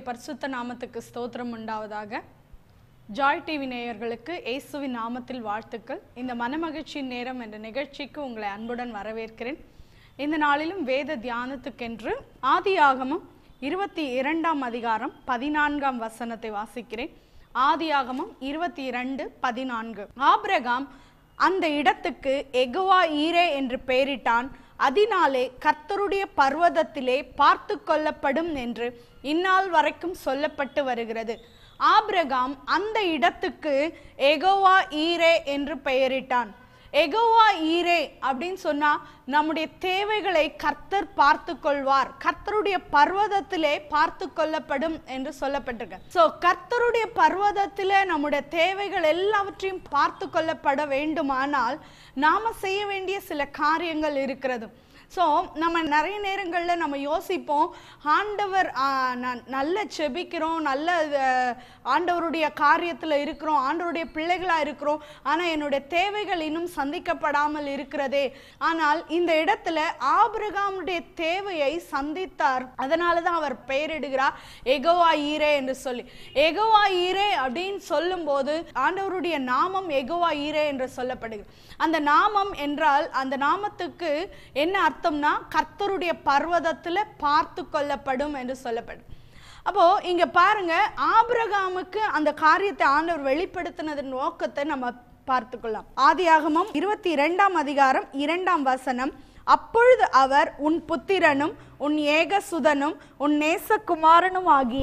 பரிசுத்த நாமத்துக்கு ஸ்தோத்திரம் உண்டாவதாக ஜாய் டிவி நேயர்களுக்கு இயேசுவின் நாமத்தில் வாழ்த்துக்கள் இந்த மனமகிழ்ச்சியின் நேரம் என்ற நிகழ்ச்சிக்கு உங்களை அன்புடன் வரவேற்கிறேன் இந்த நாளிலும் வேத தியானத்துக்கென்று ஆதியாகமம் இருபத்தி இரண்டாம் அதிகாரம் பதினான்காம் வசனத்தை வாசிக்கிறேன் ஆதியாகமம் இருபத்தி இரண்டு பதினான்கு ஆபிரகாம் அந்த இடத்துக்கு எகுவா ஈரே என்று பெயரிட்டான் அதனாலே கர்த்தருடைய பர்வதத்திலே பார்த்து கொள்ளப்படும் என்று இந்நாள் வரைக்கும் சொல்லப்பட்டு வருகிறது ஆபிரகாம் அந்த இடத்துக்கு எகோவா ஈரே என்று பெயரிட்டான் எகோவா ஈரே அப்படின்னு சொன்னா நம்முடைய தேவைகளை கர்த்தர் பார்த்து கொள்வார் கர்த்தருடைய பர்வதத்திலே பார்த்து கொள்ளப்படும் என்று சொல்லப்பட்டிருக்கு சோ கர்த்தருடைய பர்வதத்திலே நம்முடைய தேவைகள் எல்லாவற்றையும் பார்த்து கொள்ளப்பட வேண்டுமானால் நாம செய்ய வேண்டிய சில காரியங்கள் இருக்கிறது ஸோ நம்ம நிறைய நேரங்களில் நம்ம யோசிப்போம் ஆண்டவர் ஆ, ந- நல்ல செபிக்கிறோம் நல்ல அஹ், ஆண்டவருடைய காரியத்தில் இருக்கிறோம் ஆண்டவருடைய பிள்ளைகளாக இருக்கிறோம் ஆனால் என்னுடைய தேவைகள் இன்னும் சந்திக்கப்படாமல் இருக்கிறதே ஆனால் இந்த இடத்துல ஆபிரகாமுடைய தேவையை சந்தித்தார் அதனால தான் அவர் பெயரிடுகிறார் எகோவா ஈரே என்று சொல்லி எகோவா ஈரே அப்படின்னு சொல்லும்போது ஆண்டவருடைய நாமம் எகோவா ஈரே என்று சொல்லப்படுகிறது அந்த நாமம் என்றால் அந்த நாமத்துக்கு என்ன அர்த்தம்னா கர்த்தருடைய பர்வதத்துல பார்த்து கொள்ளப்படும் என்று சொல்லப்படும் அப்போ இங்க பாருங்க ஆபிரகாமுக்கு அந்த காரியத்தை ஆண்டவர் வெளிப்படுத்தினதன் நோக்கத்தை நம்ம பார்த்துக்கொள்ளலாம் ஆதியாகமம் இருபத்தி இரண்டாம் அதிகாரம் இரண்டாம் வசனம் அப்பொழுது அவர் உன் புத்திரனும் உன் ஏகசுதனும் உன் நேசகுமாரனும் ஆகிய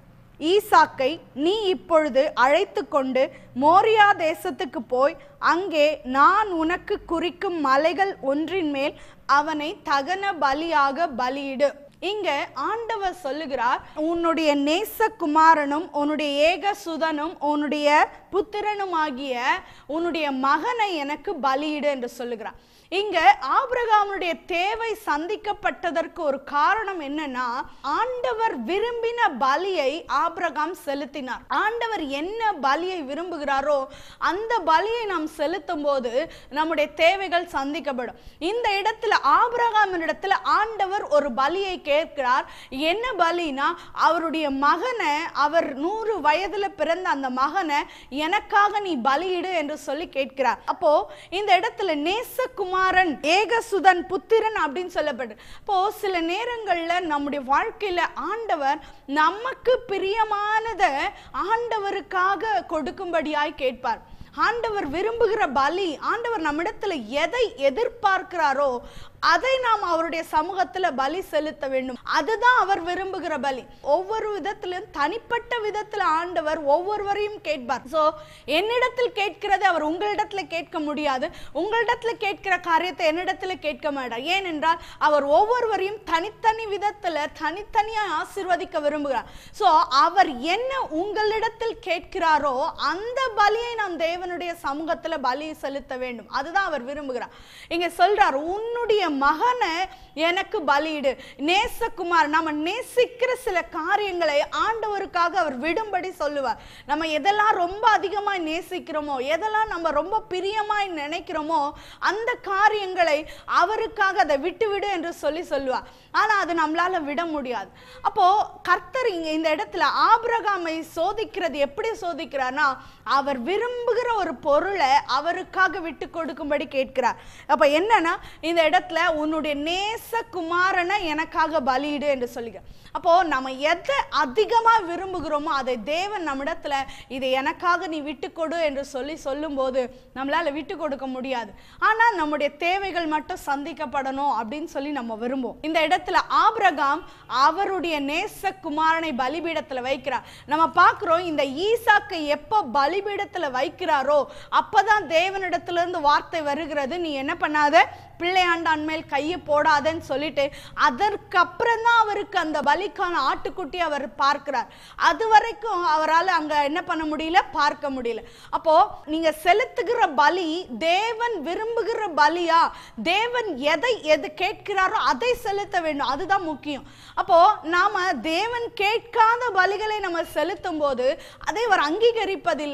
ஈசாக்கை நீ இப்பொழுது அழைத்து கொண்டு மோரியா தேசத்துக்கு போய் அங்கே நான் உனக்கு குறிக்கும் மலைகள் ஒன்றின் மேல் அவனை தகன பலியாக பலியிடு இங்க ஆண்டவர் சொல்லுகிறார் உன்னுடைய நேசகுமாரனும் உன்னுடைய ஏகசுதனும் உன்னுடைய புத்திரனும் ஆகிய உன்னுடைய மகனை எனக்கு பலியிடு என்று சொல்லுகிறார் இங்க ஆபிரகாமுடைய தேவை சந்திக்கப்பட்டதற்கு ஒரு காரணம் என்னன்னா ஆண்டவர் விரும்பின பலியை ஆபிரகாம் செலுத்தினார் ஆண்டவர் என்ன பலியை விரும்புகிறாரோ அந்த பலியை நாம் செலுத்தும் போது நம்முடைய தேவைகள் சந்திக்கப்படும் இந்த இடத்துல ஆபிரகாம் இடத்துல ஆண்டவர் ஒரு பலியை கேட்கிறார் என்ன பலினா அவருடைய மகனை அவர் நூறு வயதுல பிறந்த அந்த மகனை எனக்காக நீ பலியிடு என்று சொல்லி கேட்கிறார் அப்போ இந்த இடத்துல நேசகுமாரன் ஏகசுதன் புத்திரன் அப்படின்னு சொல்லப்படுது அப்போ சில நேரங்கள்ல நம்முடைய வாழ்க்கையில ஆண்டவர் நமக்கு பிரியமானதை ஆண்டவருக்காக கொடுக்கும்படியாய் கேட்பார் ஆண்டவர் விரும்புகிற பலி ஆண்டவர் நம்மிடத்துல எதை எதிர்பார்க்கிறாரோ அதை நாம் அவருடைய சமூகத்துல பலி செலுத்த வேண்டும் அதுதான் அவர் விரும்புகிற பலி ஒவ்வொரு விதத்திலும் தனிப்பட்ட விதத்துல ஆண்டவர் ஒவ்வொருவரையும் கேட்பார் சோ என்னிடத்தில் கேட்கிறதை அவர் உங்களிடத்துல கேட்க முடியாது உங்களிடத்துல கேட்கிற காரியத்தை என்னிடத்துல கேட்க மாட்டார் ஏனென்றால் அவர் ஒவ்வொருவரையும் தனித்தனி விதத்துல தனித்தனியா ஆசீர்வதிக்க விரும்புகிறார் சோ அவர் என்ன உங்களிடத்தில் கேட்கிறாரோ அந்த பலியை நாம் தேவனுடைய சமூகத்துல பலி செலுத்த வேண்டும் அதுதான் அவர் விரும்புகிறார் இங்க சொல்றார் உன்னுடைய மகனை எனக்கு பலியிடு நேசகுமார் நம்ம நேசிக்கிற சில காரியங்களை ஆண்டவருக்காக அவர் விடும்படி சொல்லுவார் நம்ம எதெல்லாம் ரொம்ப அதிகமாய் நேசிக்கிறோமோ எதெல்லாம் நம்ம ரொம்ப பிரியமாய் நினைக்கிறோமோ அந்த காரியங்களை அவருக்காக அதை விட்டு விடு என்று சொல்லி சொல்லுவார் ஆனா அது நம்மளால விட முடியாது அப்போ கர்த்தர் இங்க இந்த இடத்துல ஆபிரகாமை சோதிக்கிறது எப்படி சோதிக்கிறார்னா அவர் விரும்புகிற ஒரு பொருளை அவருக்காக விட்டு கொடுக்கும்படி கேட்கிறார் அப்ப என்னன்னா இந்த இடத்துல உன்னுடைய நேச குமாரனை எனக்காக பலியிடு என்று சொல்லுகிறார் அப்போ நம்ம எதை அதிகமா விரும்புகிறோமோ அதை தேவன் நம்மிடத்துல இதை எனக்காக நீ விட்டு கொடு என்று சொல்லி சொல்லும்போது நம்மளால விட்டு கொடுக்க முடியாது ஆனா நம்முடைய தேவைகள் மட்டும் சந்திக்கப்படணும் அப்படின்னு சொல்லி நம்ம விரும்புவோம் இந்த இடத்துல ஆபிரகாம் அவருடைய நேச குமாரனை பலிபீடத்துல வைக்கிறார் நம்ம பார்க்கிறோம் இந்த ஈசாக்கை எப்போ பலிபீடத்துல வைக்கிறாரோ அப்பதான் தேவனிடத்துல இருந்து வார்த்தை வருகிறது நீ என்ன பண்ணாத பிள்ளையாண்டான் மேல் கையை போடாதன்னு சொல்லிட்டு அதற்கப்புறம் தான் அவருக்கு அந்த பலிக்கான ஆட்டுக்குட்டி அவர் பார்க்கிறார் அது வரைக்கும் அவரால் அங்க என்ன பண்ண முடியல பார்க்க முடியல அப்போ நீங்க செலுத்துகிற பலி தேவன் விரும்புகிற பலியா தேவன் எதை எது கேட்கிறாரோ அதை செலுத்த வேண்டும் அதுதான் முக்கியம் அப்போ நாம தேவன் கேட்காத பலிகளை நம்ம செலுத்தும் போது அதை அவர் அங்கீகரிப்பதில்லை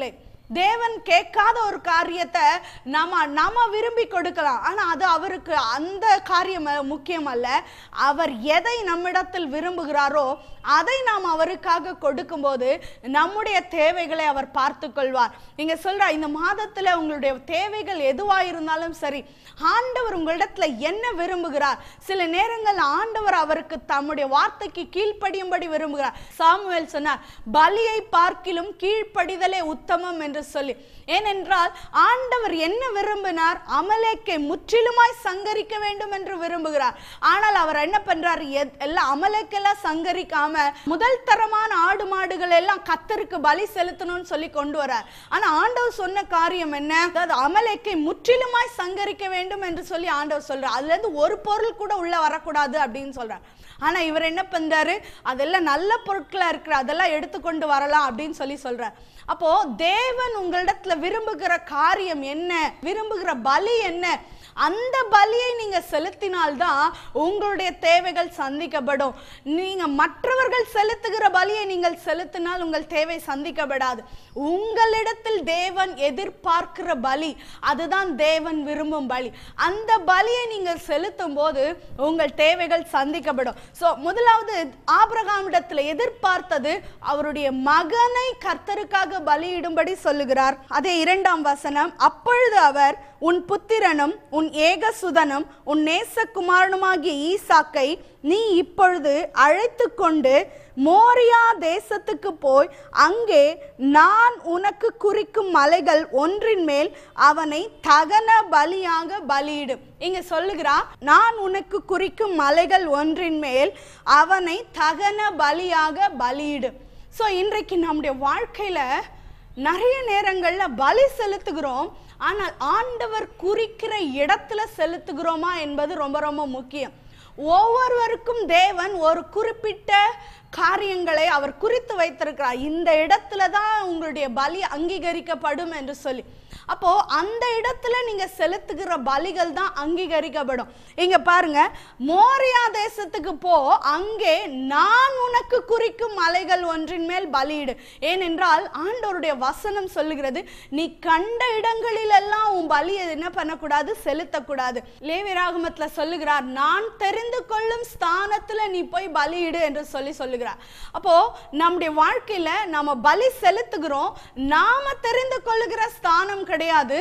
தேவன் கேட்காத ஒரு காரியத்தை நம்ம நம்ம விரும்பி கொடுக்கலாம் ஆனா அது அவருக்கு அந்த காரியம் முக்கியம் அல்ல அவர் எதை நம்மிடத்தில் விரும்புகிறாரோ அதை நாம் அவருக்காக கொடுக்கும்போது நம்முடைய தேவைகளை அவர் பார்த்து கொள்வார் நீங்க சொல்ற இந்த மாதத்துல உங்களுடைய தேவைகள் எதுவா இருந்தாலும் சரி ஆண்டவர் உங்களிடத்துல என்ன விரும்புகிறார் சில நேரங்கள் ஆண்டவர் அவருக்கு தம்முடைய வார்த்தைக்கு கீழ்ப்படியும்படி விரும்புகிறார் சாமுவேல் சொன்னார் பலியை பார்க்கிலும் கீழ்ப்படிதலே உத்தமம் என்று சொல்லி ஏனென்றால் ஆண்டவர் என்ன விரும்பினார் அமலேக்கை முற்றிலுமாய் சங்கரிக்க வேண்டும் என்று விரும்புகிறார் ஆனால் அவர் என்ன பண்றார் எத்- எல்லாம் அமலேக்கெல்லாம் சங்கரிக்காம முதல் தரமான ஆடு மாடுகள் எல்லாம் கத்தருக்கு பலி செலுத்தணும்னு சொல்லி கொண்டு வரார் ஆனா ஆண்டவர் சொன்ன காரியம் என்ன அதாவது அமலேக்கை முற்றிலுமாய் சங்கரிக்க வேண்டும் என்று சொல்லி ஆண்டவர் சொல்றார் அதுல இருந்து ஒரு பொருள் கூட உள்ள வரக்கூடாது அப்படின்னு சொல்றார் ஆனா இவர் என்ன பண்றாரு அதெல்லாம் நல்ல பொருட்களா இருக்கிற அதெல்லாம் எடுத்துக்கொண்டு வரலாம் அப்படின்னு சொல்லி சொல்றார் அப்போ தேவன் உங்களிடத்துல விரும்புகிற காரியம் என்ன விரும்புகிற பலி என்ன அந்த பலியை நீங்க செலுத்தினால்தான் உங்களுடைய தேவைகள் சந்திக்கப்படும் நீங்க மற்றவர்கள் செலுத்துகிற பலியை நீங்கள் செலுத்தினால் உங்கள் தேவை சந்திக்கப்படாது உங்களிடத்தில் தேவன் எதிர்பார்க்கிற பலி அதுதான் தேவன் விரும்பும் பலி அந்த பலியை நீங்கள் செலுத்தும் போது உங்கள் தேவைகள் சந்திக்கப்படும் சோ முதலாவது ஆபிரகாமிடத்தில் எதிர்பார்த்தது அவருடைய மகனை கர்த்தருக்காக பலியிடும்படி சொல்லுகிறார் அதே இரண்டாம் வசனம் அப்பொழுது அவர் உன் புத்திரனும் உன் ஏகசுதனும் உன் நேசகுமாரனுமாகிய ஈசாக்கை நீ இப்பொழுது அழைத்து கொண்டு மோரியா தேசத்துக்கு போய் அங்கே நான் உனக்கு குறிக்கும் மலைகள் ஒன்றின் மேல் அவனை தகன பலியாக பலியிடு இங்க சொல்லுகிறா நான் உனக்கு குறிக்கும் மலைகள் ஒன்றின் மேல் அவனை தகன பலியாக பலியிடு ஸோ இன்றைக்கு நம்முடைய வாழ்க்கையில நிறைய நேரங்கள்ல பலி செலுத்துகிறோம் ஆனால் ஆண்டவர் குறிக்கிற இடத்துல செலுத்துகிறோமா என்பது ரொம்ப ரொம்ப முக்கியம் ஒவ்வொருவருக்கும் தேவன் ஒரு குறிப்பிட்ட காரியங்களை அவர் குறித்து வைத்திருக்கிறார் இந்த இடத்துல தான் உங்களுடைய பலி அங்கீகரிக்கப்படும் என்று சொல்லி அப்போ அந்த இடத்துல நீங்க செலுத்துகிற பலிகள் தான் அங்கீகரிக்கப்படும் இங்க பாருங்க மோரியா தேசத்துக்கு போ அங்கே நான் உனக்கு குறிக்கும் மலைகள் ஒன்றின் மேல் பலியிடு ஏனென்றால் ஆண்டவருடைய வசனம் சொல்லுகிறது நீ கண்ட இடங்களிலெல்லாம் உன் பலியை என்ன பண்ணக்கூடாது செலுத்தக்கூடாது லேவிராகமத்துல சொல்லுகிறார் நான் தெரிந்து கொள்ளும் ஸ்தானத்துல நீ போய் பலியிடு என்று சொல்லி சொல்லுகிறார் அப்போ நம்முடைய வாழ்க்கையில நாம பலி செலுத்துகிறோம் நாம தெரிந்து கொள்ளுகிற ஸ்தானம் கிடையாது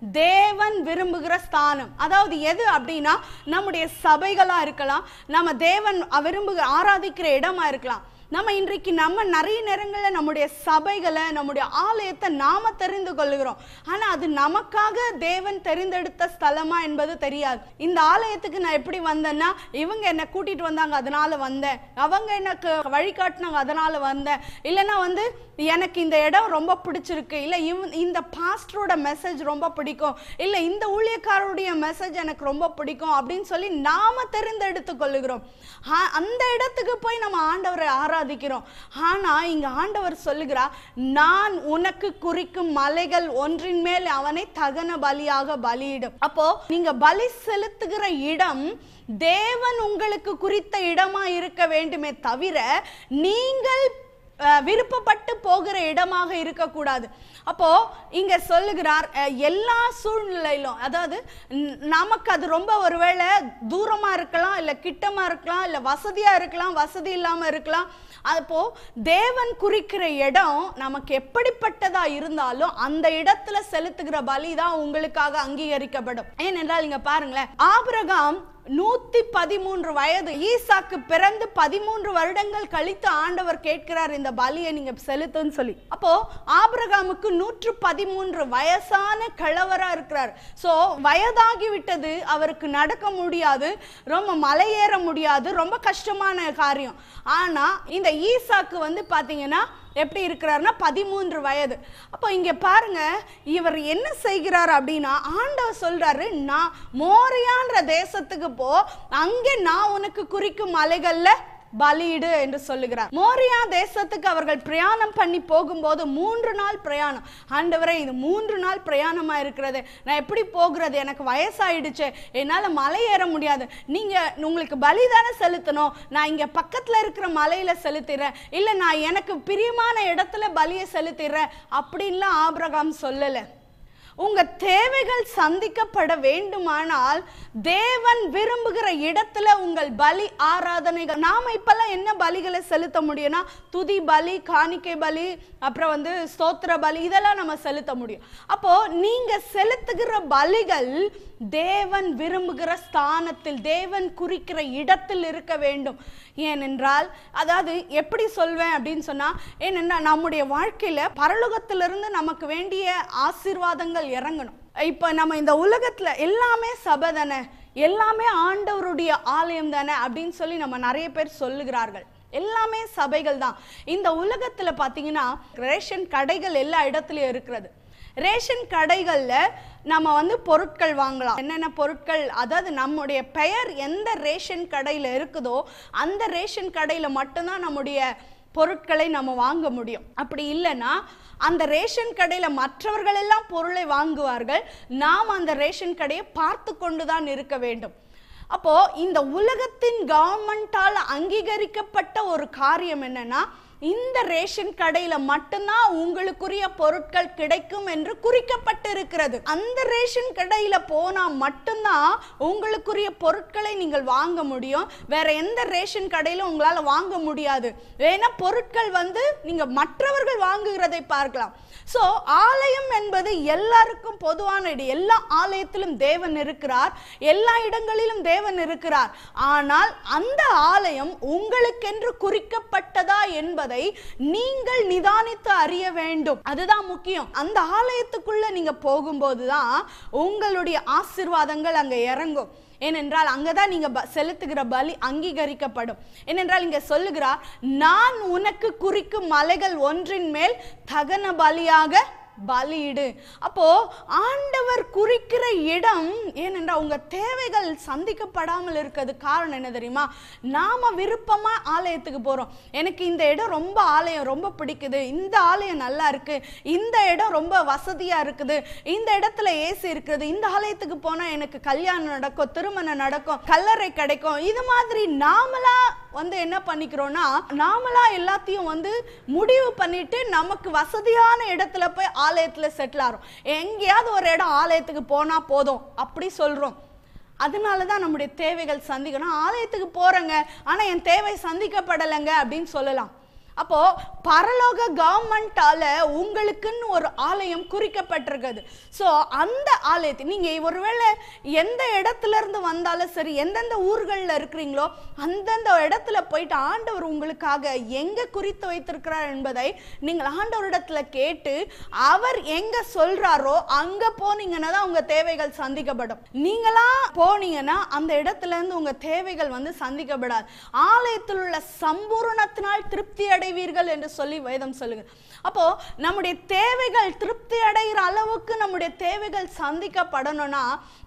தேவன் விரும்புகிற ஸ்தானம் அதாவது எது அப்படின்னா நம்முடைய சபைகளா இருக்கலாம் நம்ம தேவன் விரும்புகிற ஆராதிக்கிற இடமா இருக்கலாம் நம்ம இன்றைக்கு நம்ம நிறைய நேரங்களில் நம்முடைய சபைகளை நம்முடைய ஆலயத்தை நாம தெரிந்து கொள்ளுகிறோம் ஆனா அது நமக்காக தேவன் தெரிந்தெடுத்த ஸ்தலமா என்பது தெரியாது இந்த ஆலயத்துக்கு நான் எப்படி வந்தேன்னா இவங்க என்னை கூட்டிட்டு வந்தாங்க அதனால வந்தேன் அவங்க எனக்கு வழிகாட்டினாங்க அதனால வந்தேன் இல்லைன்னா வந்து எனக்கு இந்த இடம் ரொம்ப பிடிச்சிருக்கு இல்லை இவன் இந்த பாஸ்டரோட மெசேஜ் ரொம்ப பிடிக்கும் இல்லை இந்த ஊழியக்காரருடைய மெசேஜ் எனக்கு ரொம்ப பிடிக்கும் அப்படின்னு சொல்லி நாம தெரிந்தெடுத்து கொள்ளுகிறோம் ஆ- அந்த இடத்துக்கு போய் நம்ம ஆண்டவரை ஆராதிக்கிறோம் ஆனா இங்க ஆண்டவர் சொல்லுகிறார் நான் உனக்கு குறிக்கும் மலைகள் ஒன்றின் மேல் அவனை தகன பலியாக பலியிடும் அப்போ நீங்க பலி செலுத்துகிற இடம் தேவன் உங்களுக்கு குறித்த இடமா இருக்க வேண்டுமே தவிர நீங்கள் அஹ், விருப்பப்பட்டு போகிற இடமாக இருக்கக்கூடாது அப்போ இங்க சொல்லுகிறார் அஹ், எல்லா சூழ்நிலையிலும் அதாவது ந- நமக்கு அது ரொம்ப ஒருவேளை தூரமா இருக்கலாம் இல்ல கிட்டமா இருக்கலாம் இல்ல வசதியா இருக்கலாம் வசதி இல்லாம இருக்கலாம் அப்போ தேவன் குறிக்கிற இடம் நமக்கு எப்படிப்பட்டதா இருந்தாலும் அந்த இடத்துல செலுத்துகிற பலி தான் உங்களுக்காக அங்கீகரிக்கப்படும் ஏனென்றால் இங்க பாருங்களேன் ஆபிரகாம் நூத்தி பதிமூன்று வயது ஈசாக்கு பிறந்து பதிமூன்று வருடங்கள் கழித்து ஆண்டவர் கேட்கிறார் இந்த பலியை நீங்க செலுத்துன்னு சொல்லி அப்போ ஆபிரகாமுக்கு நூற்று பதிமூன்று வயசான கிழவரா இருக்கிறார் சோ வயதாகி விட்டது அவருக்கு நடக்க முடியாது ரொம்ப மலையேற முடியாது ரொம்ப கஷ்டமான காரியம் ஆனா இந்த ஈசாக்கு வந்து பாத்தீங்கன்னா எப்படி இருக்கிறாருன்னா பதிமூன்று வயது அப்போ இங்க பாருங்க இவர் என்ன செய்கிறார் அப்படின்னா ஆண்டவர் சொல்றாரு நான் மோரியான்ற தேசத்துக்கு போ அங்கே நான் உனக்கு குறிக்கும் மலைகள்ல பலியிடு என்று சொல்லுகிறார் மோரியா தேசத்துக்கு அவர்கள் பிரயாணம் பண்ணி போகும்போது மூன்று நாள் பிரயாணம் ஆண்டவரே இது மூன்று நாள் பிரயாணமா இருக்கிறது நான் எப்படி போகிறது எனக்கு வயசாயிடுச்சு என்னால மலை ஏற முடியாது நீங்க உங்களுக்கு பலி தானே செலுத்தணும் நான் இங்க பக்கத்துல இருக்கிற மலையில செலுத்திடுறேன் இல்ல நான் எனக்கு பிரியமான இடத்துல பலியை செலுத்திடுறேன் அப்படின்லாம் ஆபிரகாம் சொல்லல உங்க தேவைகள் சந்திக்கப்பட வேண்டுமானால் தேவன் விரும்புகிற இடத்துல உங்கள் பலி ஆராதனைகள் நாம இப்பெல்லாம் என்ன பலிகளை செலுத்த முடியும்னா துதி பலி காணிக்கை பலி அப்புறம் வந்து ஸ்தோத்திர பலி இதெல்லாம் நம்ம செலுத்த முடியும் அப்போ நீங்க செலுத்துகிற பலிகள் தேவன் விரும்புகிற ஸ்தானத்தில் தேவன் குறிக்கிற இடத்தில் இருக்க வேண்டும் ஏனென்றால் அதாவது எப்படி சொல்வேன் அப்படின்னு சொன்னா ஏனென்றால் நம்முடைய வாழ்க்கையில பரலோகத்திலிருந்து நமக்கு வேண்டிய ஆசீர்வாதங்கள் இறங்கணும் இப்போ நம்ம இந்த உலகத்துல எல்லாமே சபை தானே எல்லாமே ஆண்டவருடைய ஆலயம் தானே அப்படின்னு சொல்லி நம்ம நிறைய பேர் சொல்லுகிறார்கள் எல்லாமே சபைகள் தான் இந்த உலகத்துல பாத்தீங்கன்னா ரேஷன் கடைகள் எல்லா இடத்துலயும் இருக்கிறது ரேஷன் கடைகள்ல நம்ம வந்து பொருட்கள் வாங்கலாம் என்னென்ன பொருட்கள் அதாவது நம்முடைய பெயர் எந்த ரேஷன் கடையில இருக்குதோ அந்த ரேஷன் கடையில மட்டும்தான் நம்முடைய பொருட்களை நம்ம வாங்க முடியும் அப்படி இல்லைன்னா அந்த ரேஷன் கடையில மற்றவர்கள் எல்லாம் பொருளை வாங்குவார்கள் நாம் அந்த ரேஷன் கடையை பார்த்து கொண்டுதான் இருக்க வேண்டும் அப்போ இந்த உலகத்தின் கவர்மெண்டால் அங்கீகரிக்கப்பட்ட ஒரு காரியம் என்னன்னா இந்த ரேஷன் கடையில மட்டும்தான் உங்களுக்குரிய பொருட்கள் கிடைக்கும் என்று குறிக்கப்பட்டு இருக்கிறது அந்த ரேஷன் கடையில போனா மட்டும்தான் உங்களுக்குரிய பொருட்களை நீங்கள் வாங்க முடியும் வேற எந்த ரேஷன் கடையில உங்களால வாங்க முடியாது ஏன்னா பொருட்கள் வந்து நீங்க மற்றவர்கள் வாங்குகிறதை பார்க்கலாம் சோ ஆலயம் என்பது எல்லாருக்கும் பொதுவான இடம் எல்லா ஆலயத்திலும் தேவன் இருக்கிறார் எல்லா இடங்களிலும் தேவன் இருக்கிறார் ஆனால் அந்த ஆலயம் உங்களுக்கென்று குறிக்கப்பட்டதா என்பதை நீங்கள் நிதானித்து அறிய வேண்டும் அதுதான் முக்கியம் அந்த ஆலயத்துக்குள்ள நீங்க போகும்போதுதான் உங்களுடைய ஆசிர்வாதங்கள் அங்க இறங்கும் ஏனென்றால் அங்கதான் நீங்க ப- செலுத்துகிற பலி அங்கீகரிக்கப்படும் ஏனென்றால் இங்க சொல்லுகிறார் நான் உனக்கு குறிக்கும் மலைகள் ஒன்றின் மேல் தகன பலியாக பலியிடு அப்போ ஆண்டவர் குறிக்கிற இடம் ஏனென்றால் உங்க தேவைகள் சந்திக்கப்படாமல் இருக்கிறது காரணம் என்ன தெரியுமா நாம விருப்பமா ஆலயத்துக்கு போறோம் எனக்கு இந்த இடம் ரொம்ப ஆலயம் ரொம்ப பிடிக்குது இந்த ஆலயம் நல்லா இருக்கு இந்த இடம் ரொம்ப வசதியா இருக்குது இந்த இடத்துல ஏசி இருக்குது இந்த ஆலயத்துக்கு போனா எனக்கு கல்யாணம் நடக்கும் திருமணம் நடக்கும் கல்லறை கிடைக்கும் இது மாதிரி நாமளா வந்து என்ன பண்ணிக்கிறோம்னா நாமளா எல்லாத்தையும் வந்து முடிவு பண்ணிட்டு நமக்கு வசதியான இடத்துல போய் ஆலயத்துல செட்டில் ஆகிறோம் எங்கேயாவது ஒரு இடம் ஆலயத்துக்கு போனா போதும் அப்படி சொல்றோம் அதனால தான் நம்முடைய தேவைகள் சந்திக்கணும் ஆலயத்துக்கு போறேங்க ஆனா என் தேவை சந்திக்கப்படலைங்க அப்படின்னு சொல்லலாம் அப்போ பரலோக கவர்மெண்டால உங்களுக்குன்னு ஒரு ஆலயம் குறிக்கப்பட்டிருக்குது ஸோ அந்த ஆலயத்தை நீங்க ஒருவேளை எந்த இடத்துல இருந்து வந்தாலும் சரி எந்தெந்த ஊர்களில் இருக்கிறீங்களோ அந்தந்த இடத்துல போயிட்டு ஆண்டவர் உங்களுக்காக எங்க குறித்து வைத்திருக்கிறார் என்பதை நீங்கள் ஆண்டவரிடத்துல கேட்டு அவர் எங்க சொல்றாரோ அங்க போனீங்கன்னா தான் உங்க தேவைகள் சந்திக்கப்படும் நீங்களா போனீங்கன்னா அந்த இடத்துல இருந்து உங்க தேவைகள் வந்து சந்திக்கப்படாது ஆலயத்தில் உள்ள சம்பூரணத்தினால் திருப்தி அடைவீர்கள் என்று சொல்லி வேதம் சொல்லுங்க அப்போ நம்முடைய தேவைகள் திருப்தி அடைகிற அளவுக்கு நம்முடைய தேவைகள் சந்திக்கப்படணும்னா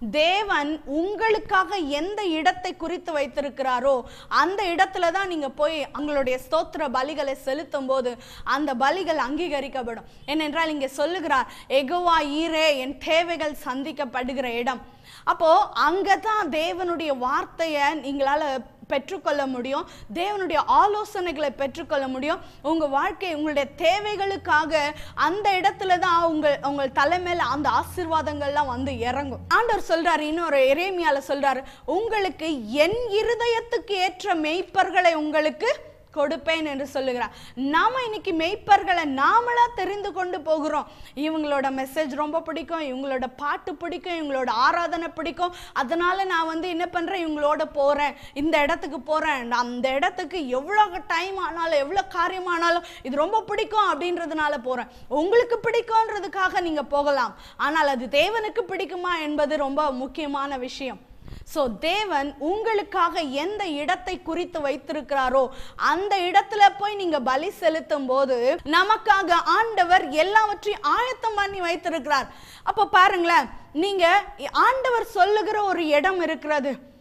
தேவன் உங்களுக்காக எந்த இடத்தை குறித்து வைத்திருக்கிறாரோ அந்த இடத்துல தான் நீங்க போய் உங்களுடைய ஸ்தோத்திர பலிகளை செலுத்தும் போது அந்த பலிகள் அங்கீகரிக்கப்படும் ஏனென்றால் இங்க சொல்லுகிறார் எகுவா ஈரே என் தேவைகள் சந்திக்கப்படுகிற இடம் அப்போ அங்கதான் தேவனுடைய வார்த்தையை நீங்களால பெற்றுக்கொள்ள முடியும் தேவனுடைய ஆலோசனைகளை பெற்றுக்கொள்ள முடியும் உங்க வாழ்க்கை உங்களுடைய தேவைகளுக்காக அந்த இடத்துல தான் உங்கள் உங்கள் தலைமையில அந்த ஆசீர்வாதங்கள்லாம் வந்து இறங்கும் ஆண்டவர் சொல்றாரு இன்னொரு எரேமியால சொல்றாரு உங்களுக்கு என் இருதயத்துக்கு ஏற்ற மெய்ப்பர்களை உங்களுக்கு கொடுப்பேன் என்று சொல்லுகிறார் நாம இன்னைக்கு மெய்ப்பர்களை நாமளா தெரிந்து கொண்டு போகிறோம் இவங்களோட மெசேஜ் ரொம்ப பிடிக்கும் இவங்களோட பாட்டு பிடிக்கும் இவங்களோட ஆராதனை பிடிக்கும் அதனால நான் வந்து என்ன பண்றேன் இவங்களோட போறேன் இந்த இடத்துக்கு போறேன் நான் அந்த இடத்துக்கு எவ்வளோ டைம் ஆனாலும் எவ்வளோ காரியம் ஆனாலும் இது ரொம்ப பிடிக்கும் அப்படின்றதுனால போறேன் உங்களுக்கு பிடிக்கும்ன்றதுக்காக நீங்க போகலாம் ஆனால் அது தேவனுக்கு பிடிக்குமா என்பது ரொம்ப முக்கியமான விஷயம் சோ தேவன் உங்களுக்காக எந்த இடத்தை குறித்து வைத்திருக்கிறாரோ அந்த இடத்துல போய் நீங்க பலி செலுத்தும் போது நமக்காக ஆண்டவர் எல்லாவற்றையும் ஆயத்தம் பண்ணி வைத்திருக்கிறார் அப்ப பாருங்களேன் நீங்க ஆண்டவர் சொல்லுகிற ஒரு இடம் இருக்கிறது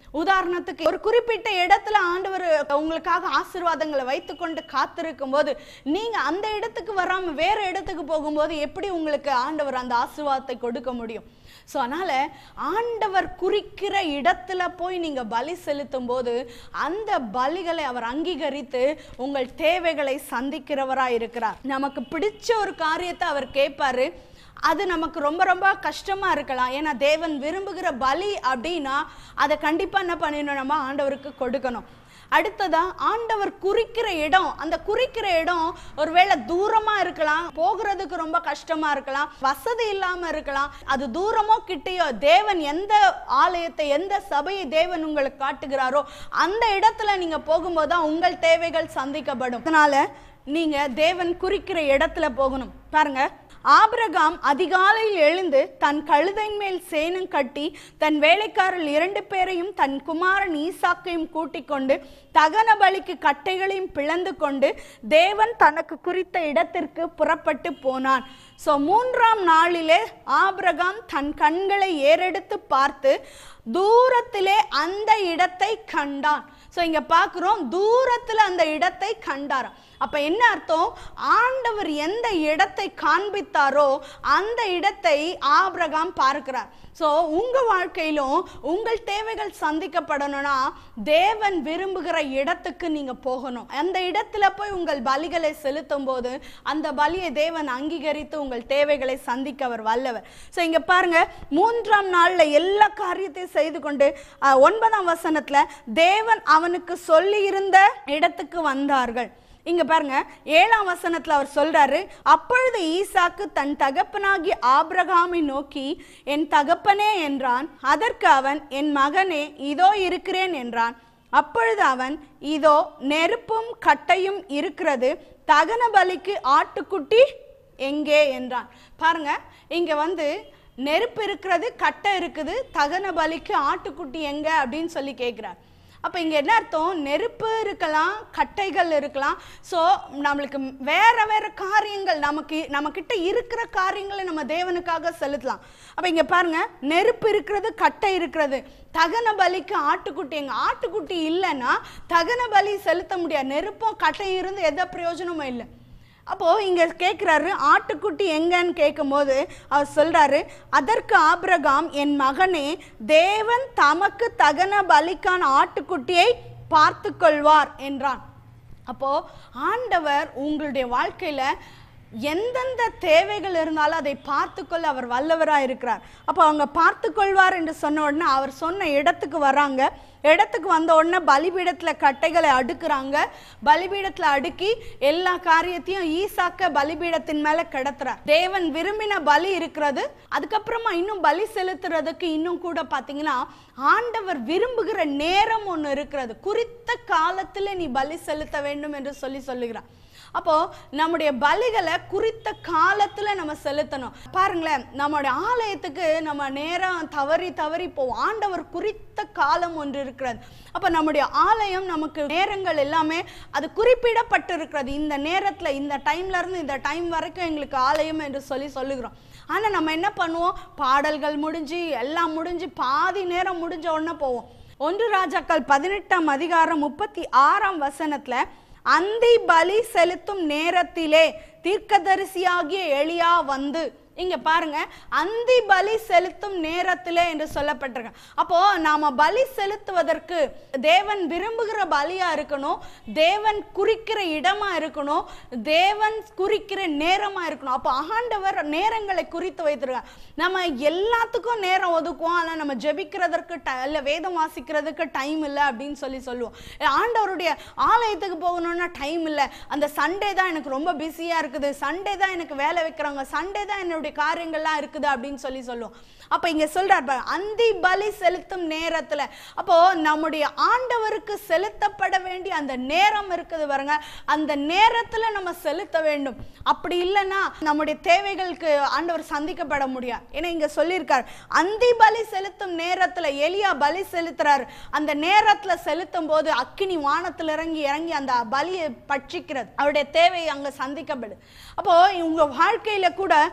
உதாரணத்துக்கு ஒரு குறிப்பிட்ட இடத்துல ஆண்டவர் உங்களுக்காக ஆசீர்வாதங்களை வைத்துக்கொண்டு காத்திருக்கும் போது நீங்க அந்த இடத்துக்கு வராம வேற இடத்துக்கு போகும்போது எப்படி உங்களுக்கு ஆண்டவர் அந்த ஆசீர்வாதத்தை கொடுக்க முடியும் ஸோ அதனால ஆண்டவர் குறிக்கிற இடத்துல போய் நீங்க பலி செலுத்தும் போது அந்த பலிகளை அவர் அங்கீகரித்து உங்கள் தேவைகளை சந்திக்கிறவராய் இருக்கிறார் நமக்கு பிடிச்ச ஒரு காரியத்தை அவர் கேட்பாரு அது நமக்கு ரொம்ப ரொம்ப கஷ்டமா இருக்கலாம் ஏன்னா தேவன் விரும்புகிற பலி அப்படின்னா அதை கண்டிப்பா என்ன பண்ணிடணும் நம்ம ஆண்டவருக்கு கொடுக்கணும் அடுத்ததா ஆண்டவர் குறிக்கிற இடம் அந்த குறிக்கிற இடம் ஒருவேளை தூரமா இருக்கலாம் போகிறதுக்கு ரொம்ப கஷ்டமா இருக்கலாம் வசதி இல்லாம இருக்கலாம் அது தூரமோ கிட்டேயோ தேவன் எந்த ஆலயத்தை எந்த சபையை தேவன் உங்களுக்கு காட்டுகிறாரோ அந்த இடத்துல நீங்க போகும்போது தான் உங்கள் தேவைகள் சந்திக்கப்படும் அதனால நீங்க தேவன் குறிக்கிற இடத்துல போகணும் பாருங்க ஆபிரகாம் அதிகாலையில் எழுந்து தன் கழுதையின் மேல் சேனம் கட்டி தன் வேலைக்காரர் இரண்டு பேரையும் தன் குமாரன் ஈசாக்கையும் கூட்டிக் கொண்டு தகன பலிக்கு கட்டைகளையும் பிளந்து கொண்டு தேவன் தனக்கு குறித்த இடத்திற்கு புறப்பட்டு போனான் ஸோ மூன்றாம் நாளிலே ஆபிரகாம் தன் கண்களை ஏறெடுத்து பார்த்து தூரத்திலே அந்த இடத்தை கண்டான் ஸோ இங்க பார்க்குறோம் தூரத்துல அந்த இடத்தை கண்டாராம் அப்ப என்ன அர்த்தம் ஆண்டவர் எந்த இடத்தை காண்பித்தாரோ அந்த இடத்தை ஆபிரகாம் பார்க்கிறார் ஸோ உங்க வாழ்க்கையிலும் உங்கள் தேவைகள் சந்திக்கப்படணும்னா தேவன் விரும்புகிற இடத்துக்கு நீங்க போகணும் அந்த இடத்துல போய் உங்கள் பலிகளை செலுத்தும் போது அந்த பலியை தேவன் அங்கீகரித்து உங்கள் தேவைகளை சந்திக்க அவர் வல்லவர் ஸோ இங்க பாருங்க மூன்றாம் நாள்ல எல்லா காரியத்தையும் செய்து கொண்டு அஹ், ஒன்பதாம் வசனத்துல தேவன் அவனுக்கு சொல்லி இருந்த இடத்துக்கு வந்தார்கள் இங்க பாருங்க ஏழாம் வசனத்துல அவர் சொல்றாரு அப்பொழுது ஈசாக்கு தன் தகப்பனாகி ஆபிரகாமை நோக்கி என் தகப்பனே என்றான் அதற்கு அவன் என் மகனே இதோ இருக்கிறேன் என்றான் அப்பொழுது அவன் இதோ நெருப்பும் கட்டையும் இருக்கிறது தகன பலிக்கு ஆட்டுக்குட்டி எங்கே என்றான் பாருங்க இங்க வந்து நெருப்பு இருக்கிறது கட்டை இருக்குது தகன பலிக்கு ஆட்டுக்குட்டி எங்க அப்படின்னு சொல்லி கேட்கிறார் அப்போ இங்கே என்ன அர்த்தம் நெருப்பு இருக்கலாம் கட்டைகள் இருக்கலாம் ஸோ நம்மளுக்கு வேற வேற காரியங்கள் நமக்கு நம்மக்கிட்ட இருக்கிற காரியங்களை நம்ம தேவனுக்காக செலுத்தலாம் அப்போ இங்கே பாருங்க நெருப்பு இருக்கிறது கட்டை இருக்கிறது தகன பலிக்கு ஆட்டுக்குட்டி எங்க ஆட்டுக்குட்டி இல்லைன்னா தகன பலி செலுத்த முடியாது நெருப்பும் கட்டையும் இருந்து எந்த பிரயோஜனமும் இல்லை அப்போ இங்க கேட்குறாரு ஆட்டுக்குட்டி எங்கன்னு கேட்கும்போது அவர் சொல்றாரு அதற்கு ஆபிரகாம் என் மகனே தேவன் தமக்கு தகன பலிக்கான ஆட்டுக்குட்டியை பார்த்து கொள்வார் என்றான் அப்போ ஆண்டவர் உங்களுடைய வாழ்க்கையில எந்தெந்த தேவைகள் இருந்தாலும் அதை பார்த்துக்கொள்ள அவர் வல்லவராக இருக்கிறார் அப்போ அவங்க பார்த்துக்கொள்வார் என்று சொன்ன உடனே அவர் சொன்ன இடத்துக்கு வராங்க இடத்துக்கு வந்த உடனே பலிபீடத்தில் கட்டைகளை அடுக்குறாங்க பலிபீடத்தில் அடுக்கி எல்லா காரியத்தையும் ஈசாக்க பலிபீடத்தின் மேலே கிடத்துறார் தேவன் விரும்பின பலி இருக்கிறது அதுக்கப்புறமா இன்னும் பலி செலுத்துறதுக்கு இன்னும் கூட பார்த்தீங்கன்னா ஆண்டவர் விரும்புகிற நேரம் ஒன்று இருக்கிறது குறித்த காலத்தில் நீ பலி செலுத்த வேண்டும் என்று சொல்லி சொல்லுகிறார் அப்போ நம்முடைய பலிகளை குறித்த காலத்துல நம்ம செலுத்தணும் பாருங்களேன் நம்முடைய ஆலயத்துக்கு நம்ம நேரம் தவறி தவறி போவோம் ஆண்டவர் குறித்த காலம் ஒன்று இருக்கிறது அப்போ நம்முடைய ஆலயம் நமக்கு நேரங்கள் எல்லாமே அது குறிப்பிடப்பட்டு இருக்கிறது இந்த நேரத்துல இந்த டைம்ல இருந்து இந்த டைம் வரைக்கும் எங்களுக்கு ஆலயம் என்று சொல்லி சொல்லுகிறோம் ஆனா நம்ம என்ன பண்ணுவோம் பாடல்கள் முடிஞ்சு எல்லாம் முடிஞ்சு பாதி நேரம் முடிஞ்ச உடனே போவோம் ஒன்று ராஜாக்கள் பதினெட்டாம் அதிகாரம் முப்பத்தி ஆறாம் வசனத்துல அந்தி பலி செலுத்தும் நேரத்திலே தீர்க்கதரிசியாகிய எலியா வந்து இங்க பாருங்க அந்தி பலி செலுத்தும் நேரத்திலே என்று சொல்லப்பட்டிருக்கு அப்போ நாம பலி செலுத்துவதற்கு தேவன் விரும்புகிற பலியா இருக்கணும் தேவன் குறிக்கிற இடமா இருக்கணும் தேவன் குறிக்கிற நேரமா இருக்கணும் அப்போ ஆண்டவர் நேரங்களை குறித்து வைத்திருக்கார் நம்ம எல்லாத்துக்கும் நேரம் ஒதுக்குவோம் ஆனா நம்ம ஜெபிக்கிறதற்கு ட- இல்ல வேதம் வாசிக்கிறதுக்கு டைம் இல்லை அப்படின்னு சொல்லி சொல்லுவோம் ஆண்டவருடைய ஆலயத்துக்கு போகணும்னா டைம் இல்லை அந்த சண்டே தான் எனக்கு ரொம்ப பிஸியா இருக்குது சண்டே தான் எனக்கு வேலை வைக்கிறாங்க சண்டே தான் என்னுடைய காரியங்கள்லாம் இருக்குது அப்படின்னு சொல்லி சொல்லுவோம் அப்ப இங்க சொல்றார் பாரு, அந்தி பலி செலுத்தும் நேரத்துல அப்போ நம்முடைய ஆண்டவருக்கு செலுத்தப்பட வேண்டிய அந்த நேரம் இருக்குது பாருங்க அந்த நேரத்துல நம்ம செலுத்த வேண்டும் அப்படி இல்லைன்னா நம்முடைய தேவைகளுக்கு ஆண்டவர் சந்திக்கப்பட முடியாது ஏன்னா இங்க சொல்லியிருக்கார் அந்தி பலி செலுத்தும் நேரத்துல எலியா பலி செலுத்துறாரு அந்த நேரத்துல செலுத்தும் போது அக்கினி வானத்துல இறங்கி இறங்கி அந்த பலியை பட்சிக்கிறது அவருடைய தேவை அங்க சந்திக்கப்படுது அப்போ உங்க வாழ்க்கையில கூட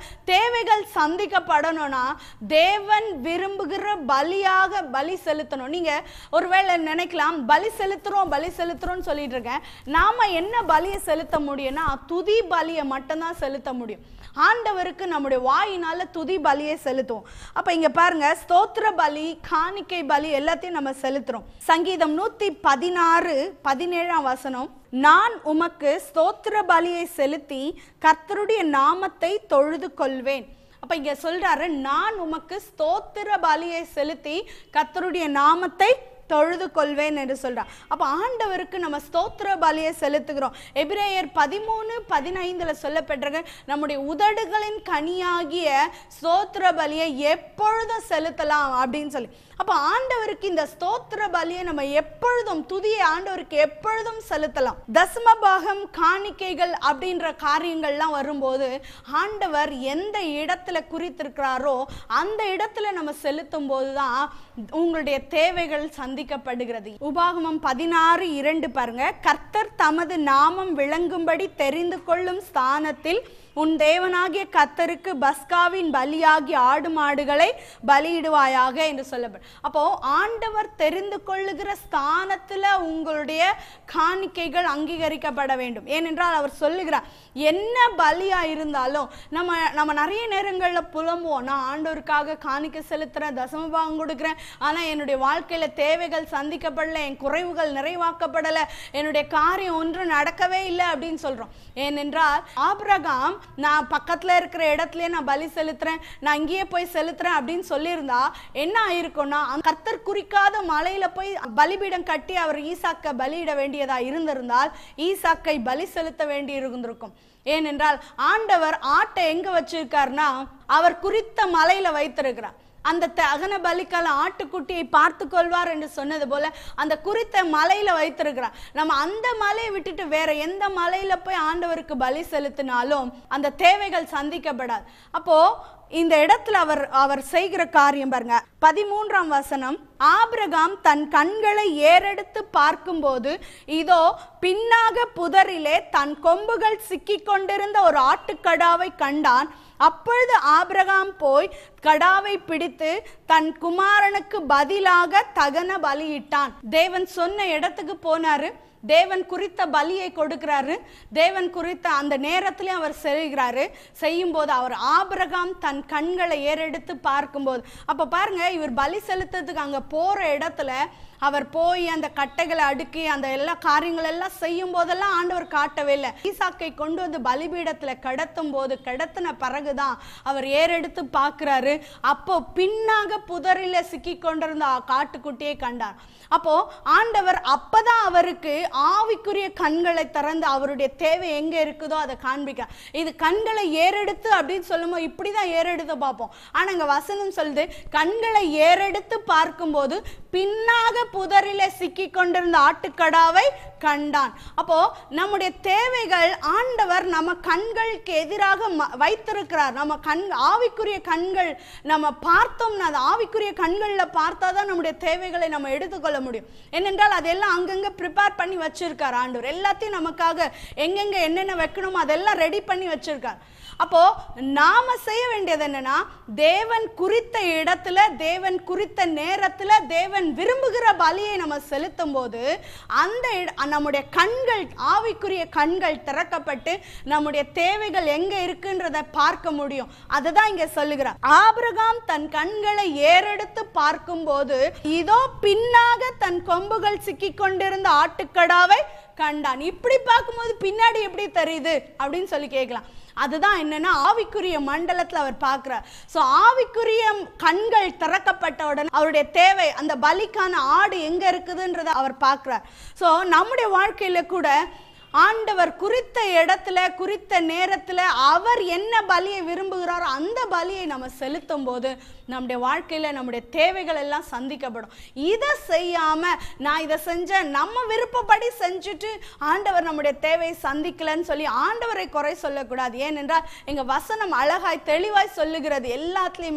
தேவைகள் சந்திக்கப்படணும்னா தேவன் விரும்புகிற பலியாக பலி செலுத்தணும் நீங்க ஒருவேளை நினைக்கலாம் பலி செலுத்துறோம் பலி செலுத்துறோம்னு சொல்லிட்டு இருக்கேன் நாம என்ன பலியை செலுத்த முடியும்னா துதி பலியை மட்டும்தான் செலுத்த முடியும் ஆண்டவருக்கு நம்முடைய வாயினால துதி பலியை செலுத்துவோம் அப்ப இங்க பாருங்க ஸ்தோத்திர பலி காணிக்கை பலி எல்லாத்தையும் நம்ம செலுத்துறோம் சங்கீதம் நூத்தி பதினாறு பதினேழாம் வசனம் நான் உமக்கு ஸ்தோத்திர பலியை செலுத்தி கர்த்தருடைய நாமத்தை தொழுது கொள்வேன் அப்ப இங்க சொல்றாரு நான் உமக்கு ஸ்தோத்திர பலியை செலுத்தி கர்த்தருடைய நாமத்தை தொழுது கொள்வேன் என்று சொல்றான் அப்ப ஆண்டவருக்கு நம்ம ஸ்தோத்திர பலியை செலுத்துகிறோம் எபிரேயர் பதிமூணு பதினைந்துல சொல்லப்பட்டிருக்க நம்முடைய உதடுகளின் கனியாகிய ஸ்தோத்திர பலியை எப்பொழுதும் செலுத்தலாம் அப்படின்னு சொல்லி அப்ப ஆண்டவருக்கு இந்த ஸ்தோத்திர பலியை நம்ம எப்பொழுதும் துதியை ஆண்டவருக்கு எப்பொழுதும் செலுத்தலாம் தசம பாகம் காணிக்கைகள் அப்படின்ற காரியங்கள்லாம் வரும்போது ஆண்டவர் எந்த இடத்துல குறித்திருக்கிறாரோ அந்த இடத்துல நம்ம செலுத்தும் போதுதான் உங்களுடைய தேவைகள் சந்திக்கப்படுகிறது உபாகமம் பதினாறு இரண்டு பாருங்க கர்த்தர் தமது நாமம் விளங்கும்படி தெரிந்து கொள்ளும் ஸ்தானத்தில் உன் தேவனாகிய கர்த்தருக்கு பஸ்காவின் பலியாகிய ஆடு மாடுகளை பலியிடுவாயாக என்று சொல்லப்படும் அப்போ ஆண்டவர் தெரிந்து கொள்ளுகிற ஸ்தானத்துல உங்களுடைய காணிக்கைகள் அங்கீகரிக்கப்பட வேண்டும் ஏனென்றால் அவர் சொல்லுகிறார் என்ன பலியா இருந்தாலும் நம்ம நம்ம நிறைய நேரங்கள்ல புலம்புவோம் நான் ஆண்டவருக்காக காணிக்கை செலுத்துறேன் தசமபாகம் கொடுக்குறேன் ஆனா என்னுடைய வாழ்க்கையில தேவைகள் சந்திக்கப்படல என் குறைவுகள் நிறைவாக்கப்படல என்னுடைய காரியம் ஒன்றும் நடக்கவே இல்லை அப்படின்னு சொல்றோம் ஏனென்றால் ஆபிரகாம் நான் பக்கத்துல இருக்கிற இடத்துலயே நான் பலி செலுத்துறேன் நான் இங்கேயே போய் செலுத்துறேன் அப்படின்னு சொல்லியிருந்தா என்ன ஆயிருக்கும்னா அந்த கர்த்தர் குறிக்காத மலையில போய் பலிபீடம் கட்டி அவர் ஈசாக்க பலியிட வேண்டியதா இருந்திருந்தால் ஈசாக்கை பலி செலுத்த வேண்டி இருந்திருக்கும் ஏனென்றால் ஆண்டவர் ஆட்டை எங்க வச்சிருக்காருன்னா அவர் குறித்த மலையில வைத்திருக்கிறார் அந்த தகன பலிக்கால ஆட்டுக்குட்டியை பார்த்து கொள்வார் என்று சொன்னது போல அந்த குறித்த மலையில வைத்திருக்கிறார் நம்ம அந்த மலையை விட்டுட்டு வேற எந்த மலையில போய் ஆண்டவருக்கு பலி செலுத்தினாலும் அந்த தேவைகள் சந்திக்கப்படாது அப்போ இந்த இடத்துல அவர் அவர் செய்கிற காரியம் பாருங்க பதிமூன்றாம் வசனம் ஆபிரகாம் தன் கண்களை ஏறெடுத்து பார்க்கும்போது இதோ பின்னாக புதரிலே தன் கொம்புகள் சிக்கிக் கொண்டிருந்த ஒரு ஆட்டுக்கடாவை கண்டான் அப்பொழுது ஆபிரகாம் போய் கடாவை பிடித்து தன் குமாரனுக்கு பதிலாக தகன பலியிட்டான் தேவன் சொன்ன இடத்துக்கு போனாரு தேவன் குறித்த பலியை கொடுக்கிறாரு தேவன் குறித்த அந்த நேரத்திலே அவர் செய்கிறாரு செய்யும்போது அவர் ஆபிரகாம் தன் கண்களை ஏறெடுத்து பார்க்கும்போது அப்ப பாருங்க இவர் பலி செலுத்துறதுக்கு அங்க போற இடத்துல அவர் போய் அந்த கட்டைகளை அடுக்கி அந்த எல்லா காரியங்கள் எல்லாம் செய்யும் போதெல்லாம் ஆண்டவர் காட்டவே இல்லை ஈசாக்கை கொண்டு வந்து பலிபீடத்துல கடத்தும் போது கடத்தின பிறகுதான் அவர் ஏறெடுத்து பார்க்கிறாரு அப்போ பின்னாக புதரில சிக்கி கொண்டிருந்த ஆ- காட்டுக்குட்டியை கண்டார் அப்போ ஆண்டவர் அப்பதான் அவருக்கு ஆவிக்குரிய கண்களை திறந்து அவருடைய தேவை எங்க இருக்குதோ அதை காண்பிக்க இது கண்களை ஏறெடுத்து அப்படின்னு சொல்லும்போது இப்படிதான் ஏறெடுத்து பார்ப்போம் ஆனா இங்க வசனம் சொல்லுது கண்களை ஏறெடுத்து பார்க்கும்போது பின்னாக புதரில சிக்கி கொண்டிருந்த ஆட்டுக்கடாவை கண்டான் அப்போ நம்முடைய தேவைகள் ஆண்டவர் நம்ம கண்களுக்கு எதிராக ம- வைத்திருக்கிறார் நம்ம கண் ஆவிக்குரிய கண்கள் நம்ம பார்த்தோம்னா அது ஆவிக்குரிய கண்களில் பார்த்தாதான் நம்முடைய தேவைகளை நம்ம எடுத்துக்கொள்ள முடியும் ஏனென்றால் அதெல்லாம் அங்கங்க ப்ரிப்பேர் பண்ணி வச்சிருக்கார் ஆண்டவர் எல்லாத்தையும் நமக்காக எங்கெங்க என்னென்ன வைக்கணுமோ அதெல்லாம் ரெடி பண்ணி வச்சிருக்கார் அப்போ நாம செய்ய வேண்டியது என்னன்னா தேவன் குறித்த இடத்துல தேவன் குறித்த நேரத்துல தேவன் விரும்புகிற பலியை நம்ம செலுத்தும் போது அந்த இட- நம்முடைய கண்கள் ஆவிக்குரிய கண்கள் திறக்கப்பட்டு நம்முடைய தேவைகள் எங்க இருக்குன்றத பார்க்க முடியும் அதுதான் இங்க சொல்லுகிறார் ஆபிரகாம் தன் கண்களை ஏறெடுத்து பார்க்கும்போது இதோ பின்னாக தன் கொம்புகள் சிக்கிக் கொண்டிருந்த ஆட்டுக்கடாவை கண்டான் இப்படி பார்க்கும்போது பின்னாடி எப்படி தெரியுது அப்படின்னு சொல்லி கேட்கலாம் அதுதான் என்னன்னா ஆவிக்குரிய மண்டலத்துல அவர் பார்க்கிறார் ஸோ ஆவிக்குரிய கண்கள் திறக்கப்பட்ட உடனே அவருடைய தேவை அந்த பலிக்கான ஆடு எங்க இருக்குதுன்றதை அவர் பார்க்கிறார் ஸோ நம்முடைய வாழ்க்கையில கூட ஆண்டவர் குறித்த இடத்துல குறித்த நேரத்துல அவர் என்ன பலியை விரும்புகிறாரோ அந்த பலியை நம்ம செலுத்தும் போது நம்முடைய வாழ்க்கையில நம்முடைய தேவைகள் எல்லாம் சந்திக்கப்படும் இதை செய்யாம நான் இதை செஞ்சேன் நம்ம விருப்பப்படி செஞ்சுட்டு ஆண்டவர் நம்முடைய தேவையை சந்திக்கலன்னு சொல்லி ஆண்டவரை குறை சொல்லக்கூடாது ஏனென்றால் எங்க வசனம் அழகாய் தெளிவாய் சொல்லுகிறது எல்லாத்துலேயுமே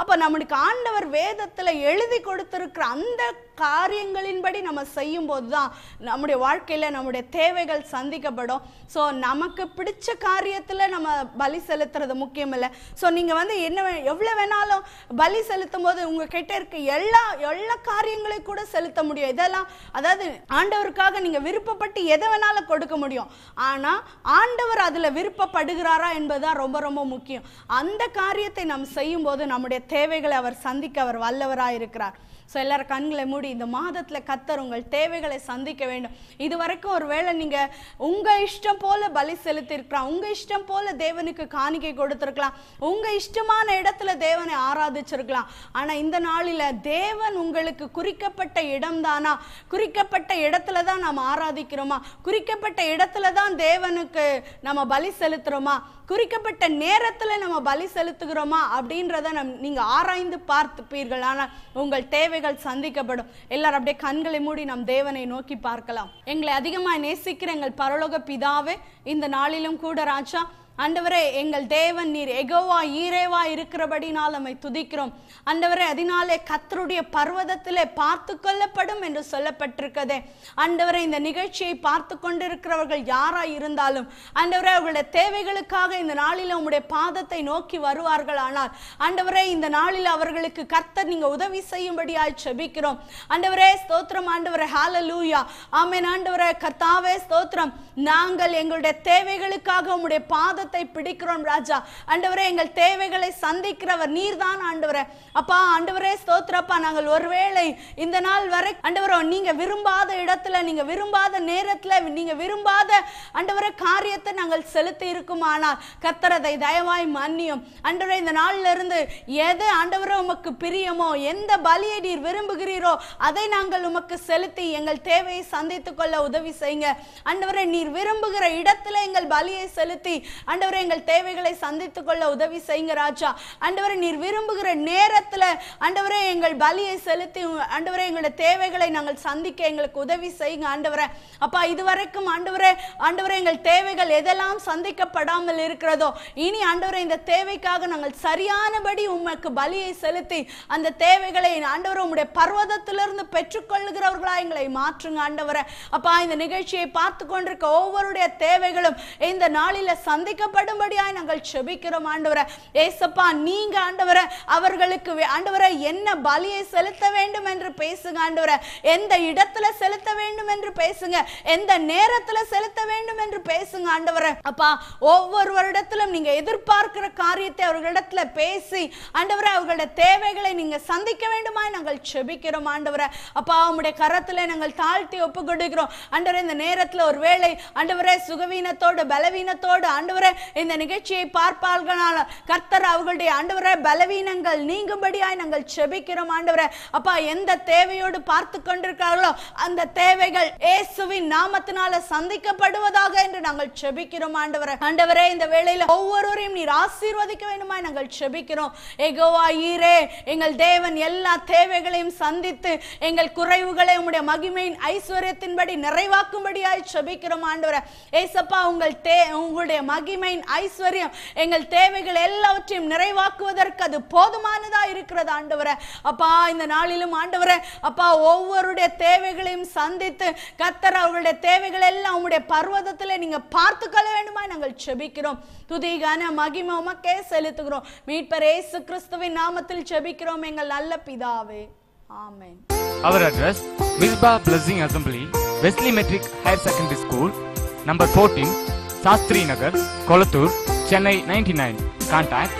அப்ப நம்மளுக்கு ஆண்டவர் வேதத்துல எழுதி கொடுத்திருக்கிற அந்த காரியங்களின்படி நம்ம செய்யும் போதுதான் நம்முடைய வாழ்க்கையில நம்முடைய தேவைகள் சந்திக்கப்படும் ஸோ நமக்கு பிடிச்ச காரியத்துல நம்ம பலி செலுத்துறது முக்கியம் இல்லை ஸோ நீங்க வந்து என்ன வே- எவ்வளவு வேணாலும் பலி செலுத்தும் போது உங்ககிட்ட இருக்க எல்லா எல்லா காரியங்களையும் கூட செலுத்த முடியும் இதெல்லாம் அதாவது ஆண்டவருக்காக நீங்க விருப்பப்பட்டு எதை வேணாலும் கொடுக்க முடியும் ஆனா ஆண்டவர் அதுல விருப்பப்படுகிறாரா என்பதுதான் ரொம்ப ரொம்ப முக்கியம் அந்த காரியத்தை நாம் செய்யும் போது நம்முடைய தேவைகளை அவர் சந்திக்க அவர் வல்லவராய் இருக்கிறார் ஸோ எல்லாரும் கண்களை மூடி இந்த மாதத்துல கத்தர் உங்கள் தேவைகளை சந்திக்க வேண்டும் இது வரைக்கும் ஒருவேளை நீங்க உங்க இஷ்டம் போல பலி செலுத்திருக்கலாம் உங்க இஷ்டம் போல தேவனுக்கு காணிக்கை கொடுத்திருக்கலாம் உங்க இஷ்டமான இடத்துல தேவனை ஆராதிச்சிருக்கலாம் ஆனா இந்த நாளில தேவன் உங்களுக்கு குறிக்கப்பட்ட இடம்தானா குறிக்கப்பட்ட இடத்துல தான் நாம் ஆராதிக்கிறோமா குறிக்கப்பட்ட இடத்துல தான் தேவனுக்கு நம்ம பலி செலுத்துறோமா குறிக்கப்பட்ட நேரத்துல நம்ம பலி செலுத்துகிறோமா அப்படின்றத நம் நீங்க ஆராய்ந்து பார்த்துப்பீர்கள் ஆனால் உங்கள் தேவைகள் சந்திக்கப்படும் எல்லாரும் அப்படியே கண்களை மூடி நம் தேவனை நோக்கி பார்க்கலாம் எங்களை அதிகமாக நேசிக்கிற எங்கள் பரலோக பிதாவே இந்த நாளிலும் கூட ராஜா ஆண்டவரே எங்கள் தேவன் நீர் எகோவா ஈரேவா இருக்கிறபடினால் நம்மை துதிக்கிறோம் ஆண்டவரே அதனாலே கத்தருடைய பர்வதத்திலே பார்த்து கொள்ளப்படும் என்று சொல்லப்பட்டிருக்கதே ஆண்டவரே இந்த நிகழ்ச்சியை பார்த்து கொண்டிருக்கிறவர்கள் யாரா இருந்தாலும் ஆண்டவரே அவர்களுடைய தேவைகளுக்காக இந்த நாளில் உம்முடைய பாதத்தை நோக்கி வருவார்கள் ஆனால் ஆண்டவரே இந்த நாளில் அவர்களுக்கு கர்த்தர் நீங்க உதவி செய்யும்படியாய் செபிக்கிறோம் ஆண்டவரே ஸ்தோத்திரம் ஆண்டவரே ஹalleluya ஆமென் ஆண்டவரே கர்த்தாவே ஸ்தோத்திரம் நாங்கள் எங்களுடைய தேவைகளுக்காக உம்முடைய பாதத்தை பிடிக்கிறோம் ராஜா ஆண்டவரே எங்கள் தேவைகளை சந்திக்கிறவர் நீர்தான் ஆண்டவரே அப்பா ஆண்டவரே ஸ்தோத்திரப்பா நாங்கள் ஒருவேளை இந்த நாள் வரை ஆண்டவரே நீங்க விரும்பாத இடத்துல நீங்க விரும்பாத நேரத்துல நீங்க விரும்பாத ஆண்டவரே காரியத்தை நாங்கள் செலுத்தி இருக்குமானால் கர்த்தர் அதை தயவாய் மன்னியும் ஆண்டவரே இந்த நாள்ல இருந்து எது ஆண்டவரே உமக்கு பிரியமோ எந்த பலியை நீர் விரும்புகிறீரோ அதை நாங்கள் உமக்கு செலுத்தி எங்கள் தேவையை சந்தித்துக் கொள்ள உதவி செய்யுங்க ஆண்டவரே நீர் விரும்புகிற இடத்துல எங்கள் பலியை செலுத்தி ஆண்டவரே எங்கள் தேவைகளை சந்தித்துக் கொள்ள உதவி செய்யுங்க ராஜா ஆண்டவரே நீர் விரும்புகிற நேரத்துல ஆண்டவரே எங்கள் பலியை செலுத்தி ஆண்டவரே எங்களுடைய தேவைகளை நாங்கள் சந்திக்க எங்களுக்கு உதவி செய்யுங்க ஆண்டவரே அப்பா இதுவரைக்கும் ஆண்டவரே ஆண்டவரே எங்கள் தேவைகள் எதெல்லாம் சந்திக்கப்படாமல் இருக்கிறதோ இனி ஆண்டவரே இந்த தேவைக்காக நாங்கள் சரியானபடி உமக்கு பலியை செலுத்தி அந்த தேவைகளை ஆண்டவரே உம்முடைய பர்வதத்திலிருந்து பெற்றுக்கொள்ளுகிறவர்களா எங்களை மாற்றுங்க ஆண்டவரே அப்பா இந்த நிகழ்ச்சியை பார்த்து கொண்டிருக்க ஒவ்வொருடைய தேவைகளும் இந்த நாளில சந்திக்கப்படும்படியாய் நாங்கள் செபிக்கிறோம் ஆண்டவரே ஏசப்பா நீங்க ஆண்டவரே அவர்களுக்கு வே- ஆண்டவரே என்ன பலியை செலுத்த வேண்டும் என்று பேசுங்க ஆண்டவரே எந்த இடத்துல செலுத்த வேண்டும் என்று பேசுங்க எந்த நேரத்துல செலுத்த வேண்டும் என்று பேசுங்க ஆண்டவரே அப்பா ஒவ்வொரு வருடத்திலும் நீங்க எதிர்பார்க்கிற காரியத்தை அவர்களிடத்துல பேசி ஆண்டவரே அவர்களுடைய தேவைகளை நீங்க சந்திக்க வேண்டுமாய் நாங்கள் செபிக்கிறோம் ஆண்டவரே அப்பா உம்முடைய கரத்துல நாங்கள் தாழ்த்தி ஒப்பு கொடுக்கிறோம் ஆண்டவரே இந்த நேரத்துல ஒரு வேளை ஆண்டவரே சுகவீனத்தோடு பலவீனத்தோடு ஆண்டவரே இந்த நிகழ்ச்சியை பார்ப்பார்களால் கர்த்தர் அவர்களுடைய ஆண்டவரே பலவீனங்கள் நீங்கும்படியாய் நாங்கள் செபிக்கிறோம் ஆண்டவரே அப்பா எந்த தேவையோடு பார்த்து கொண்டிருக்கிறார்களோ அந்த தேவைகள் இயேசுவின் நாமத்தினால சந்திக்கப்படுவதாக என்று நாங்கள் செபிக்கிறோம் ஆண்டவரே ஆண்டவரே இந்த வேளையில ஒவ்வொருவரையும் நீர் ஆசீர்வதிக்க வேண்டுமாய் நாங்கள் செபிக்கிறோம் எகோவா ஈரே எங்கள் தேவன் எல்லா தேவைகளையும் சந்தித்து எங்கள் குறைவுகளை உம்முடைய மகிமையின் ஐஸ்வர்யத்தின்படி நிறைவாக்கும்படியாய் செபிக்கிறோம் ஆண்டவரே ஏசப்பா உங்கள் தே உங்களுடைய மகிமையின் ஐஸ்வர்யம் எங்கள் தேவைகள் எல்லாவற்றையும் நிறைவாக்குவதற்கு அது போதுமானதா இருக்கிறது ஆண்டவரே அப்பா இந்த நாளிலும் ஆண்டவரே அப்பா ஒவ்வொருடைய தேவைகளையும் சந்தித்து கத்தர் அவர்களுடைய தேவைகள் எல்லாம் உங்களுடைய பர்வதத்தில் நீங்க பார்த்து கொள்ள வேண்டுமா நாங்கள் செபிக்கிறோம் துதிகான மகிமை உமக்கே செலுத்துகிறோம் மீட்பர் இயேசு கிறிஸ்துவின் நாமத்தில் செபிக்கிறோம் எங்கள் நல்ல பிதாவே ஆமென் Our address Misbah Blessing Assembly, Wesley Metric Higher Secondary School, number 14, Sastri Nagar, Kolathur, Chennai 99. Contact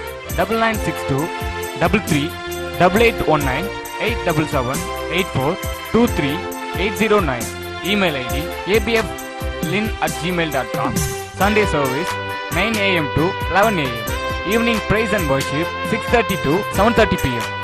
9962 33 8819 877 84 23 809. Email ID abflin at gmail.com. Sunday service 9 am to 11 am. Evening praise and worship 6.30 to 7.30 pm.